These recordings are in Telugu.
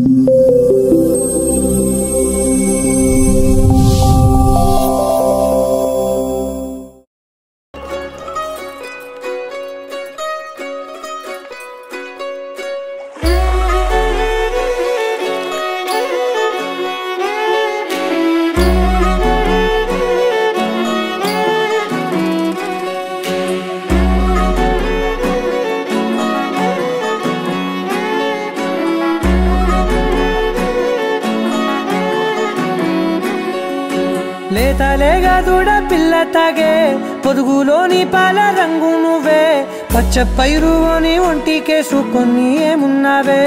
లేత లేగా దూడ పిల్ల తాగే పొదుగులోని పాల రంగు నువ్వే పచ్చ పైరుని ఒంటికేసుకొని ఏమున్నావే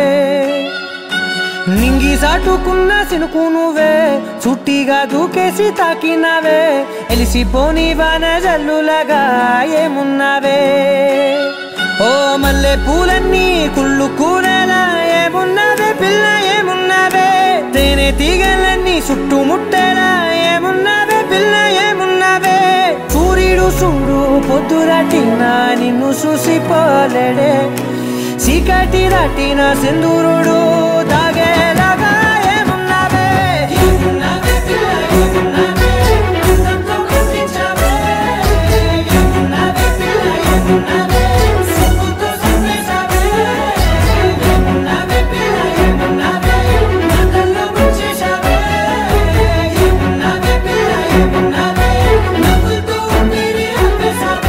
నింగి సాటుకున్న సినుకు నువ్వే చుట్టిగా దూకేసి తాకినావే ఎలిసిపోని బాన జల్లులాగా ఏమున్నావే ఓ మల్లె పూలన్నీ కుళ్ళు కూరలా ఏమున్నావే పిల్ల ఏమున్నావే తేనె తీగలన్నీ చుట్టుముట్టేలా ఏమున్నావే పిల్ల ఏమున్నావే సూర్యుడు చూడు పొద్దురాటిన నిన్ను చూసిపోలేడే చీకటి దాటిన సింధూరుడు దాగేలాగా ఏమున్నావే ఏమున్నావే పిల్ల ఏమున్నావే అందంతో కనిపించావే ఏమున్నావే పిల్ల ఏమున్నావే సిగ్గుతో సంపేశావే ఏమున్నావే పిల్ల ఏమున్నావే నా కళ్ళు ముంచేశావే ఏమున్నావే పిల్ల ఏమున్నావే నవ్వులతో ఊపిరి ఆపేశావే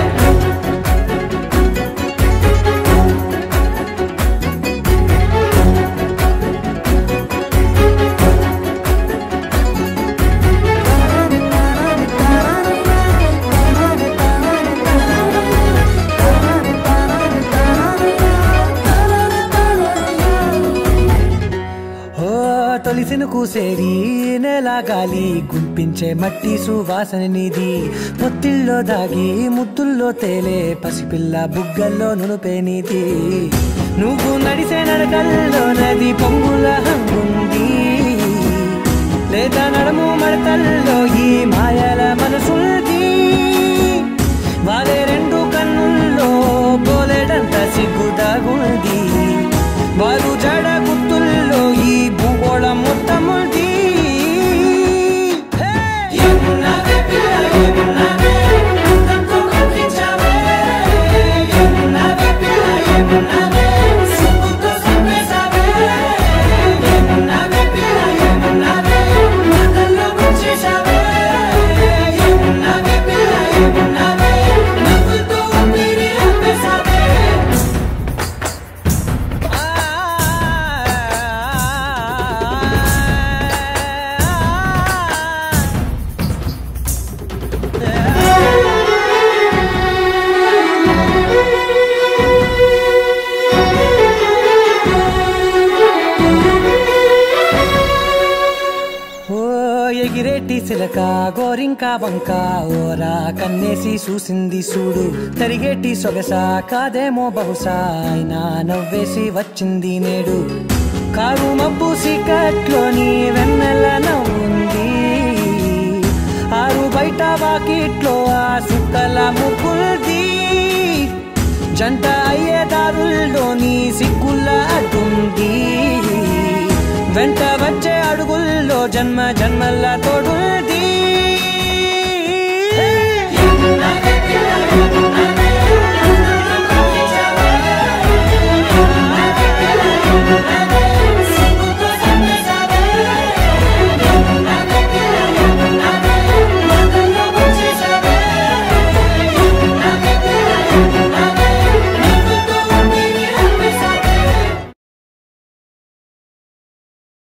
ఓ తొలిసిన కూసేరి నెల గాలి గుంపించే మట్టి సువాసన నిధి పొత్తిల్లో దాగి ముద్దుల్లో తేలే పసిపిల్ల బుగ్గల్లో నునుపే నీది నువ్వు నడిసే నడకల్లో నది పొంగుల హంగుంది లేదా నడము మడతల్లో ఈ మాయల మనసుంది వాలే రెండు కన్నుల్లో పోలేడంత సిగ్గుదాగుంది వారు జడ గుర్తుల్లో ఈ భూగోళం మొత్తముంది ఏమున్నావే పిల్ల ఏమున్నావే అందంతో కనిపించావే ఏమున్నావే పిల్ల ఏమున్నావే సిగ్గుతో సంపేశావే ఏమున్నావే పిల్ల ఏమున్నావే నా కళ్ళు ముంచేశావే ఏమున్నావే పిల్ల ఏమున్నావే నవ్వులతో ఊపిరి ఆపేశావే ఓ ఎగిరేటి సిలక గోరింక వంక ఓరా కన్నేసి చూసింది చూడు తరిగేటి సొగస కాదేమో బహుశా అయినా నవ్వేసి వచ్చింది నేడు కారు మబ్బు సీకట్లోని వెన్నెల నవ్వుంది ఆరు బయట వాకిట్లో ఆ సుక్కల ముగ్గుల్ది జంట అయ్యే దారుల్లోని సిగ్గుల అడ్డుంది వెంట వచ్చే అడుగుల్లో జన్మ జన్మల తోడుంది